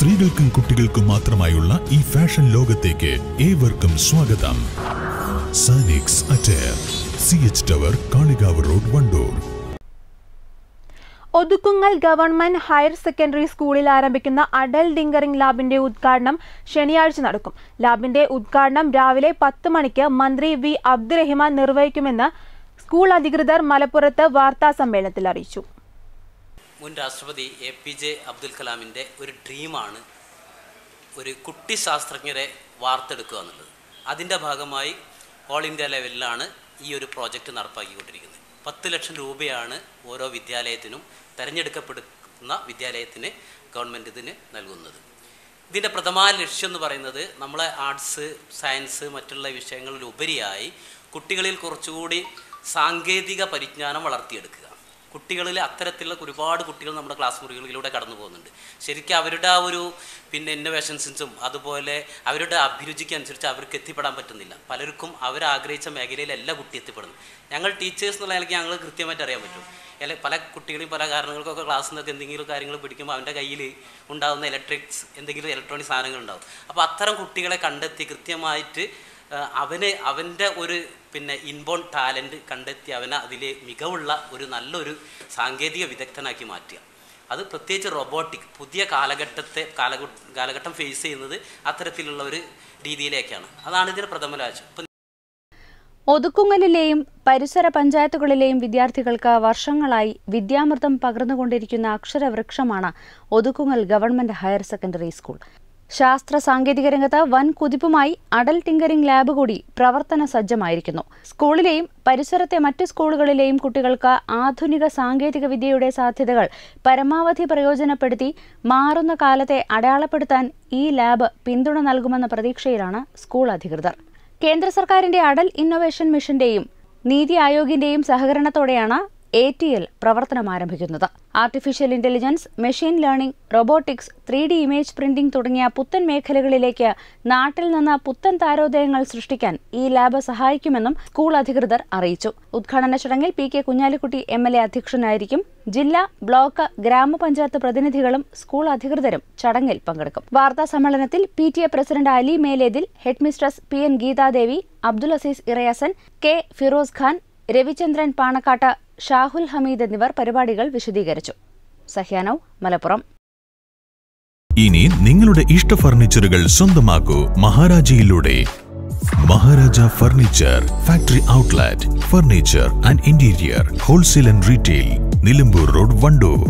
സ്ത്രീകൾക്കും കുട്ടികൾക്കും മാത്രമായുള്ള ഈ ഫാഷൻ ലോകത്തേക്ക് ഏവർക്കും സ്വാഗതം Sanix attire C H tower Kalikavu road Wandoor Othukkungal government higher secondary സ്കൂളിൽ ആരംഭിക്കുന്ന അഡൽ ഡിങ്കറിംഗ് ലാബിന്റെ ഉദ്ഘാടനം ശനിയാഴ്ച നടക്കും ലാബിന്റെ ഉദ്ഘാടനം രാവിലെ പത്ത് മണിക്ക് മന്ത്രി വി അബ്ദുറഹിമാൻ നിർവഹിക്കുമെന്ന് സ്കൂൾ അധികൃതർ മലപ്പുറത്ത് വാർത്താ സമ്മേളനത്തിൽ അറിയിച്ചു മുൻ രാഷ്ട്രപതി എ പി ജെ അബ്ദുൽ കലാമിൻ്റെ ഒരു ഡ്രീമാണ് ഒരു കുട്ടി ശാസ്ത്രജ്ഞരെ വാർത്തെടുക്കുക എന്നുള്ളത് അതിൻ്റെ ഭാഗമായി ഓൾ ഇന്ത്യ ലെവലിലാണ് ഈ ഒരു പ്രോജക്റ്റ് നടപ്പാക്കിക്കൊണ്ടിരിക്കുന്നത് പത്ത് ലക്ഷം രൂപയാണ് ഓരോ വിദ്യാലയത്തിനും തിരഞ്ഞെടുക്കപ്പെടുന്ന വിദ്യാലയത്തിന് ഗവൺമെൻറ് ഇതിന് നൽകുന്നത് ഇതിൻ്റെ പ്രഥമ ലക്ഷ്യം എന്ന് പറയുന്നത് നമ്മളെ ആർട്സ് സയൻസ് മറ്റുള്ള വിഷയങ്ങളിലുപരിയായി കുട്ടികളിൽ കുറച്ചുകൂടി സാങ്കേതിക പരിജ്ഞാനം വളർത്തിയെടുക്കുക കുട്ടികളിൽ അത്തരത്തിലുള്ള ഒരുപാട് കുട്ടികൾ നമ്മുടെ ക്ലാസ് മുറികളിലൂടെ കടന്നു പോകുന്നുണ്ട് ശരിക്കും അവരുടെ ആ ഒരു പിന്നെ ഇന്നോവേഷൻസും അതുപോലെ അവരുടെ അഭിരുചിക്ക് അനുസരിച്ച് അവർക്ക് എത്തിപ്പെടാൻ പറ്റുന്നില്ല പലർക്കും അവർ ആഗ്രഹിച്ച മേഖലയിലല്ല കുട്ടി എത്തിപ്പെടുന്നത് ഞങ്ങൾ ടീച്ചേഴ്സ് എന്നുള്ള നിലയ്ക്ക് ഞങ്ങൾ കൃത്യമായിട്ട് അറിയാൻ പറ്റും അല്ലെ പല കുട്ടികളെയും പല കാരണങ്ങൾക്കൊക്കെ ക്ലാസ്സിൽ നിന്നൊക്കെ എന്തെങ്കിലും കാര്യങ്ങൾ പിടിക്കുമ്പോൾ അവൻ്റെ കയ്യിൽ ഉണ്ടാകുന്ന ഇലക്ട്രിക്സ് എന്തെങ്കിലും ഇലക്ട്രോണിക് സാധനങ്ങൾ ഉണ്ടാവും അപ്പോൾ അത്തരം കുട്ടികളെ കണ്ടെത്തി കൃത്യമായിട്ട് ആ, അവന് അവൻ്റെ ഒരു പിന്നെ ഇൻബോൺ ടാലൻറ്റ് കണ്ടെത്തി അവനെ അതിൽ മികവുള്ള ഒരു നല്ലൊരു സാങ്കേതിക വിദഗ്ധനാക്കി മാറ്റുക അത് പ്രത്യേകിച്ച് റോബോട്ടിക് പുതിയ കാലഘട്ടത്തെ കാലഘ കാലഘട്ടം ഫേസ് ചെയ്യുന്നത് അത്തരത്തിലുള്ള ഒരു രീതിയിലേക്കാണ് അതാണ് ഇതിന് പ്രഥമ രാജ്യം ഇപ്പം ഒതുക്കുങ്ങലിലെയും പരിസര പഞ്ചായത്തുകളിലെയും വിദ്യാർത്ഥികൾക്ക് വർഷങ്ങളായി വിദ്യാമൃതം പകർന്നുകൊണ്ടിരിക്കുന്ന അക്ഷരവൃക്ഷമാണ് Othukkungal government higher secondary school ശാസ്ത്ര സാങ്കേതിക രംഗത്ത് വൻ കുതിപ്പുമായി അടൽ ടിങ്കറിംഗ് ലാബ് കൂടി പ്രവർത്തന സജ്ജമായിരിക്കുന്നു സ്കൂളിലെയും പരിസരത്തെ മറ്റ് സ്കൂളുകളിലെയും കുട്ടികൾക്ക് ആധുനിക സാങ്കേതിക വിദ്യയുടെ സാധ്യതകൾ പരമാവധി പ്രയോജനപ്പെടുത്തി മാറുന്ന കാലത്തെ അടയാളപ്പെടുത്താൻ ഈ ലാബ് പിന്തുണ നൽകുമെന്ന പ്രതീക്ഷയിലാണ് സ്കൂൾ അധികൃതർ കേന്ദ്ര സർക്കാരിന്റെ അടൽ ഇന്നൊവേഷൻ മിഷന്റെയും നീതി ആയോഗിന്റെയും സഹകരണത്തോടെയാണ് എ ടി എൽ പ്രവർത്തനം ആരംഭിക്കുന്നത് artificial intelligence machine learning robotics three D image printing തുടങ്ങിയ പുത്തൻ മേഖലകളിലേക്ക് നാട്ടിൽ നിന്ന് പുത്തൻ താരോദയങ്ങൾ സൃഷ്ടിക്കാൻ ഈ ലാബ് സഹായിക്കുമെന്നും സ്കൂൾ അധികൃതർ അറിയിച്ചു ഉദ്ഘാടന ചടങ്ങിൽ P K Kunhalikutty M L A അധ്യക്ഷനായിരിക്കും ജില്ലാ ബ്ലോക്ക് ഗ്രാമപഞ്ചായത്ത് പ്രതിനിധികളും സ്കൂൾ അധികൃതരും ചടങ്ങിൽ പങ്കെടുക്കും വാർത്താ സമ്മേളനത്തിൽ P T A president Ali Melethil headmistress P N Geethadevi Abdul Azeez Irayasan K Firoz Khan Ravichandran Panakkad Shahul Hameed എന്നിവർ പരിപാടികൾ വിശദീകരിച്ചു സഹ്യാനവ് മലപ്പുറം ഇനി നിങ്ങളുടെ ഇഷ്ട ഫർണിച്ചറുകൾ സ്വന്തമാക്കൂ മഹാരാജയിലൂടെ Maharaja furniture factory outlet furniture and interior wholesale and retail Nilambur road Wandoor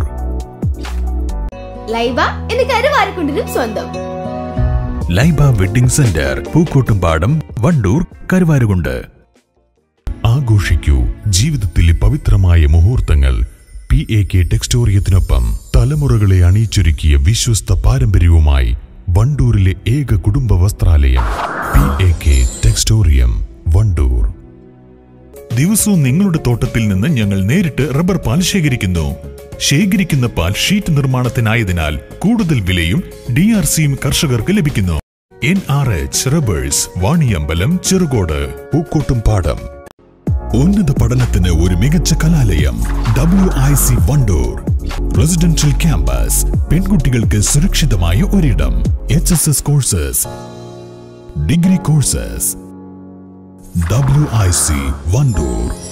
Laiba എന്ന് കരുവാരക്കുണ്ടിനും സ്വന്തം ലൈബ വെഡിംഗ് സെന്റർ പൂക്കോട്ടുംപാടം വണ്ടൂർ കരുവാരുകൊണ്ട് ആഘോഷിക്കൂ ജീവിതത്തിലെ പവിത്രമായ മുഹൂർത്തങ്ങൾ പി എ കെ ടെക്സ്റ്റോറിയത്തിനൊപ്പം തലമുറകളെ അണിയിച്ചൊരുക്കിയ വിശ്വസ്ത പാരമ്പര്യവുമായി വണ്ടൂരിലെ ഏക കുടുംബ വസ്ത്രാലയം P A K Textorium Wandoor ദിവസവും നിങ്ങളുടെ തോട്ടത്തിൽ നിന്ന് ഞങ്ങൾ നേരിട്ട് റബ്ബർ പാൽ ശേഖരിക്കുന്നു ശേഖരിക്കുന്ന പാൽ ഷീറ്റ് നിർമ്മാണത്തിനായതിനാൽ കൂടുതൽ വിലയും ഡി ആർ സിയും കർഷകർക്ക് ലഭിക്കുന്നു N R H rubbers Vaniyambalam Cherukode Pookkottumpadam ഉന്നത പഠനത്തിന് ഒരു മികച്ച കലാലയം W I C Wandoor residential campus പെൺകുട്ടികൾക്ക് സുരക്ഷിതമായ ഒരിടം H S S courses degree courses W I C Wandoor